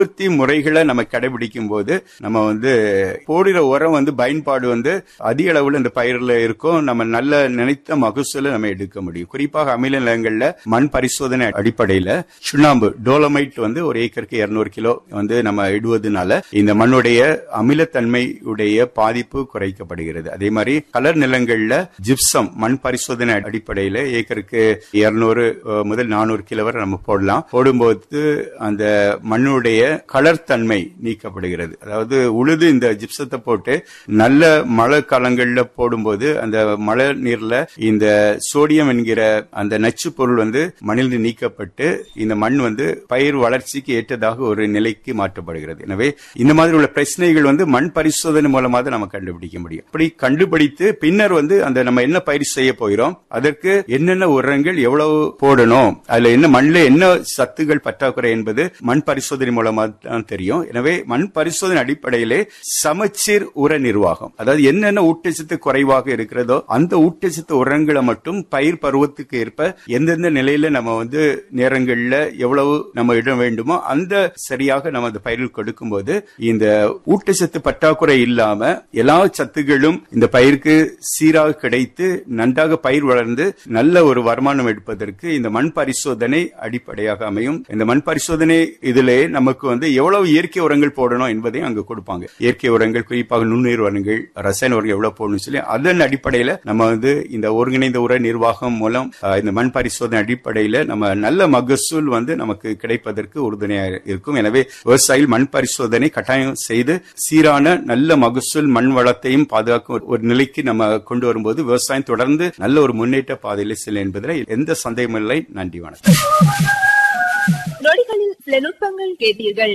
உற்பத்தி முறைகளை நம்ம கடைபிடிக்கும் போது நம்ம வந்து போடுற உரம் வந்து பயன்பாடு வந்து அதிக அளவுல இந்த பயிர்ல இருக்கும் நம்ம நல்ல நினைத்த மகசூலை நம்ம எடுக்க முடியும் குறிப்பாக அமில நிலங்கள்ல மண் பரிசோதனை அடிப்படையில சுண்ணாம்பு டோலமைட் வந்து ஒரு ஏக்கருக்கு இருநூறு கிலோ வந்து நம்ம இடுவதனால இந்த மண்ணுடைய அமிலத்தன்மை உடைய பாதிப்பு குறைக்கப்படுகிறது அதே மாதிரி கலர் நிலங்கள்ல ஜிப்சம் மண் பரிசோதனை அடிப்படையில ஏக்கருக்கு இருநூறு முதல் நானூறு கிலோ வரை நம்ம போடலாம் போடும்போது அந்த மண்ணுடைய கலர் தன்மை நீக்கப்படுகிறது அதாவது உழுது இந்த ஜிப்சத்தை போட்டு நல்ல மழை காலங்கள்ல போடும்போது அந்த மழை நீர்ல இந்த சோடியம் என்கிற அந்த நச்சு பொருள் வந்து மண்ணில் நீக்கப்பட்டு இந்த மண் வந்து பயிர் வளர்ச்சிக்கு ஏற்றதாக ஒரு நிலைக்கு மாற்றப்படுகிறது எனவே இந்த மாதிரி உள்ள பிரச்சனைகள் வந்து மண் பரிசோதனை மூலமாக தான் நம்ம கண்டுபிடிக்க முடியும் அப்படி கண்டுபிடித்து பின்னர் வந்து அந்த நம்ம என்ன பயிர் செய்ய போகிறோம் அதற்கு என்னென்ன உரங்கள் எவ்வளவு போடணும் அதுல என்ன மண்ணில் என்ன சத்துகள் பற்றாக்குறை என்பது மண் பரிசோதனை மூலமாக தான் தெரியும் எனவே மண் பரிசோதனை அடிப்படையிலே சமச்சீர் உர நிர்வாகம் அதாவது என்னென்ன ஊட்டச்சத்து குறைவாக இருக்கிறதோ அந்த ஊட்டச்சத்து உரங்களை மட்டும் பயிர் பருவத்துக்கு ஏற்ப எந்தெந்த நிலையில நம்ம வந்து நேரங்கள்ல எவ்வளவு நம்ம இட வேண்டுமோ அந்த சரியாக நம்ம அந்த பயிரில் கொடுக்கும்போது இந்த ஊட்டச்சத்து பற்றாக்குறை இல்லாம எல்லா சத்துகளும் இந்த பயிருக்கு சீராக கிடைத்து நன்றாக பயிர் வளர்ந்து நல்ல ஒரு வருமானம் எடுப்பதற்கு இந்த மண் பரிசோதனை அடிப்படையாக அமையும் இந்த மண் பரிசோதனை இதிலே நமக்கு வந்து எவ்வளவு இயற்கை உரங்கள் போடணும் என்பதையும் அங்க கொடுப்பாங்க இயற்கை உரங்கள் குறிப்பாக நுண்ணுயிர் உரங்கள் ரசாயன உரங்கள் எவ்வளவு போடணும் சொல்லி அதன் அடிப்படையில நம்ம வந்து இந்த ஒருங்கிணைந்த உர நிர்வாகம் மூலம் அஹ், இந்த மண் பரிசோதனை அடிப்படையில நம்ம நல்ல மகசூல் வந்து நமக்கு கிடைப்பதற்கு உறுதுணையாக இருக்கும் எனவே விவசாயிகள் மண் பரிசோதனை கட்டாயம் செய்து சீரான நல்ல மகசூல் மண் வளத்தையும் பாதுகாக்கும் ஒரு- ஒரு நிலைக்கு நம்ம கொண்டு வரும்போது விவசாயம் தொடர்ந்து நல்ல ஒரு முன்னேற்ற பாதையில் செல்லும் என்பதில் எந்த சந்தேகமில்லை நன்றி வணக்கம் நொடிகளில் சில நுட்பங்கள் கேட்டீர்கள்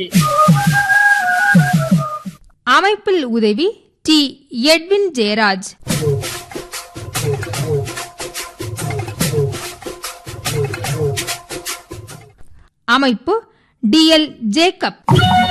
அமைப்பில் உதவி டி எட்வின் ஜெயராஜ் அமைப்பு டி எல் ஜேக்கப்